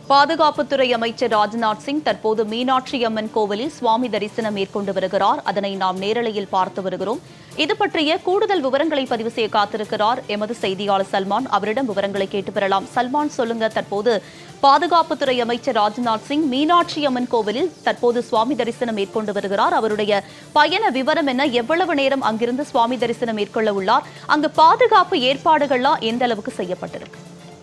பாதுகாப்புத்துறை அமைச்சர் ராஜ்நாத் சிங் தற்போது மீனாட்சி அம்மன் கோவிலில் சுவாமி தரிசனம் மேற்கொண்டு வருகிறார் அதனை நாம் நேரலையில் பார்த்து வருகிறோம் இது பற்றிய கூடுதல் விவரங்களை பதிவு செய்ய காத்திருக்கிறார் எமது செய்தியாளர் சல்மான் அவரிடம் விவரங்களை கேட்டு பெறலாம் சல்மான் சொல்லுங்க தற்போது பாதுகாப்புத்துறை அமைச்சர் ராஜ்நாத் சிங் மீனாட்சி அம்மன் கோவிலில் தற்போது சுவாமி தரிசனம் மேற்கொண்டு வருகிறார் அவருடைய பயண விவரம் என்ன எவ்வளவு நேரம் அங்கிருந்து சுவாமி தரிசனம் மேற்கொள்ள உள்ளார் அங்கு பாதுகாப்பு ஏற்பாடுகள்லாம் எந்த அளவுக்கு செய்யப்பட்டிருக்கு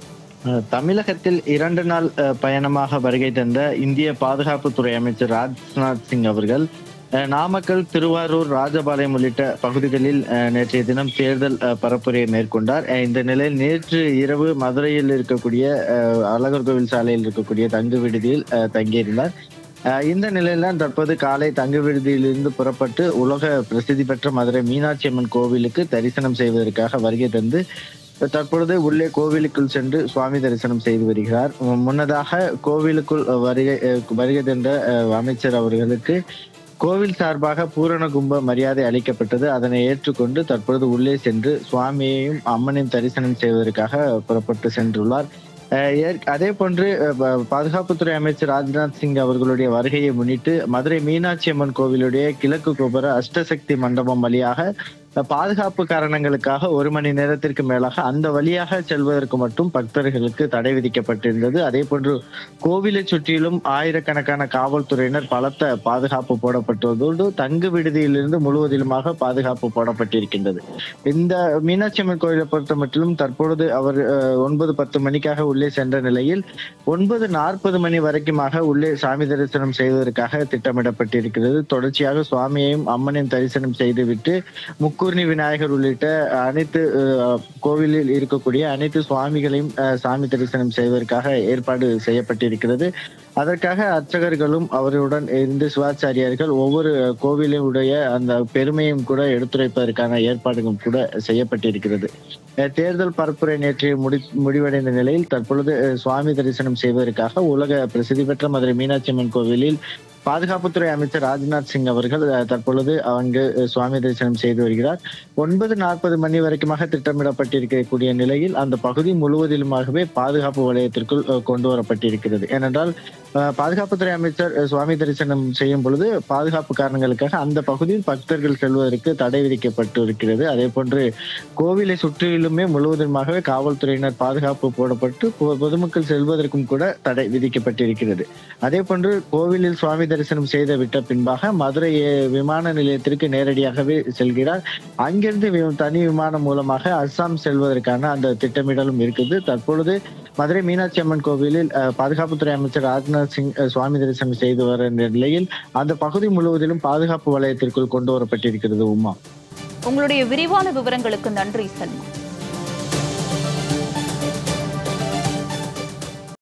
அஹ் தமிழகத்தில் இரண்டு நாள் அஹ், பயணமாக வருகை தந்த இந்திய பாதுகாப்புத்துறை அமைச்சர் ராஜ்நாத் சிங் அவர்கள் அஹ், நாமக்கல் திருவாரூர் ராஜபாளையம் உள்ளிட்ட பகுதிகளில் அஹ், நேற்றைய தினம் தேர்தல் அஹ், பரப்புரையை மேற்கொண்டார் அஹ், இந்த நிலையில் நேற்று இரவு மதுரையில் இருக்கக்கூடிய அஹ், அழகர் கோவில் சாலையில் இருக்கக்கூடிய தங்கு விடுதியில் அஹ், தங்கியிருந்தார் அஹ், இந்த நிலையில்தான் தற்போது காலை தங்கு விடுதியிலிருந்து புறப்பட்டு உலக பிரசித்தி பெற்ற மதுரை மீனாட்சி அம்மன் கோவிலுக்கு தரிசனம் செய்வதற்காக வருகை தந்து தற்பொழுது உள்ளே கோவிலுக்குள் சென்று சுவாமி தரிசனம் செய்து வருகிறார் முன்னதாக கோவிலுக்குள் வருகை வருகை தந்த அஹ், அமைச்சர் அவர்களுக்கு கோவில் சார்பாக பூரண கும்ப மரியாதை அளிக்கப்பட்டது அதனை ஏற்றுக்கொண்டு தற்பொழுது உள்ளே சென்று சுவாமியையும் அம்மனையும் தரிசனம் செய்வதற்காக புறப்பட்டு சென்றுள்ளார் அஹ், ஏற்- அதே போன்று அஹ், ப- பாதுகாப்புத்துறை அமைச்சர் ராஜ்நாத் சிங் அவர்களுடைய வருகையை முன்னிட்டு மதுரை மீனாட்சி அம்மன் கோவிலுடைய கிழக்கு கோபுர அஷ்டசக்தி மண்டபம் வழியாக பாதுகாப்பு காரணங்களுக்காக ஒரு மணி நேரத்திற்கு மேலாக அந்த வழியாக செல்வதற்கு மட்டும் பக்தர்களுக்கு தடை விதிக்கப்பட்டிருந்தது அதே போன்று கோவிலை சுற்றிலும் ஆயிரக்கணக்கான காவல்துறையினர் பலத்த பாதுகாப்பு போடப்பட்டுள்ளதோடு தங்கு விடுதியிலிருந்து முழுவதிலுமாக பாதுகாப்பு போடப்பட்டிருக்கின்றது இந்த மீனாட்சி அம்மன் கோயிலை பொறுத்த மட்டிலும் தற்பொழுது அவர் அஹ், ஒன்பது பத்து மணிக்காக உள்ளே சென்ற நிலையில் ஒன்பது நாற்பது மணி வரைக்குமாக உள்ளே சாமி தரிசனம் செய்வதற்காக திட்டமிடப்பட்டிருக்கிறது தொடர்ச்சியாக சுவாமியையும் அம்மனையும் தரிசனம் செய்துவிட்டு முக்கூர்ணி விநாயகர் உள்ளிட்ட அனைத்து அஹ், கோவிலில் இருக்கக்கூடிய அனைத்து சுவாமிகளையும் அஹ், சாமி தரிசனம் செய்வதற்காக ஏற்பாடு செய்யப்பட்டிருக்கிறது அதற்காக அர்ச்சகர்களும் அவருடன் இருந்து சிவாச்சாரியார்கள் ஒவ்வொரு கோவிலுடைய அந்த பெருமையும் கூட எடுத்துரைப்பதற்கான ஏற்பாடுகளும் கூட செய்யப்பட்டிருக்கிறது அஹ், தேர்தல் பரப்புரை நேற்று முடி முடிவடைந்த நிலையில் தற்பொழுது அஹ், சுவாமி தரிசனம் செய்வதற்காக உலக பிரசித்தி பெற்ற மதுரை மீனாட்சி அம்மன் கோவிலில் பாதுகாப்புத்துறை அமைச்சர் ராஜ்நாத் சிங் அவர்கள் அஹ், தற்பொழுது அங்கு அஹ், சுவாமி தரிசனம் செய்து வருகிறார் ஒன்பது நாற்பது மணி வரைக்குமாக திட்டமிடப்பட்டிருக்கக்கூடிய நிலையில் அந்த பகுதி முழுவதிலுமாகவே பாதுகாப்பு வலயத்திற்குள் அஹ், கொண்டு வரப்பட்டிருக்கிறது ஏனென்றால் அஹ், பாதுகாப்புத்துறை அமைச்சர் அஹ், சுவாமி தரிசனம் செய்யும் பொழுது பாதுகாப்பு காரணங்களுக்காக அந்த பகுதியில் பக்தர்கள் செல்வதற்கு தடை விதிக்கப்பட்டு இருக்கிறது அதே போன்று கோவிலை சுற்றிலுமே முழுவதுமாகவே காவல்துறையினர் பாதுகாப்பு போடப்பட்டு பொ- பொதுமக்கள் செல்வதற்கும் கூட தடை விதிக்கப்பட்டிருக்கிறது அதே போன்று கோவிலில் சுவாமி தரிசனம் செய்து விட்ட பின்பாக மதுரை அஹ், விமான நிலையத்திற்கு நேரடியாகவே செல்கிறார் அங்கிருந்து வி- தனி விமானம் மூலமாக அஸ்ஸாம் செல்வதற்கான அந்த திட்டமிடலும் இருக்குது தற்பொழுது மதுரை மீனாட்சி அம்மன் கோவிலில் அஹ், பாதுகாப்புத்துறை அமைச்சர் ராஜ்நாத் சிங் அஹ், சுவாமி தரிசனம் செய்து வர நிலையில் அந்த பகுதி முழுவதிலும் பாதுகாப்பு வலயத்திற்குள் கொண்டு வரப்பட்டிருக்கிறது உமா உங்களுடைய விரிவான விவரங்களுக்கு நன்றி சல்மான்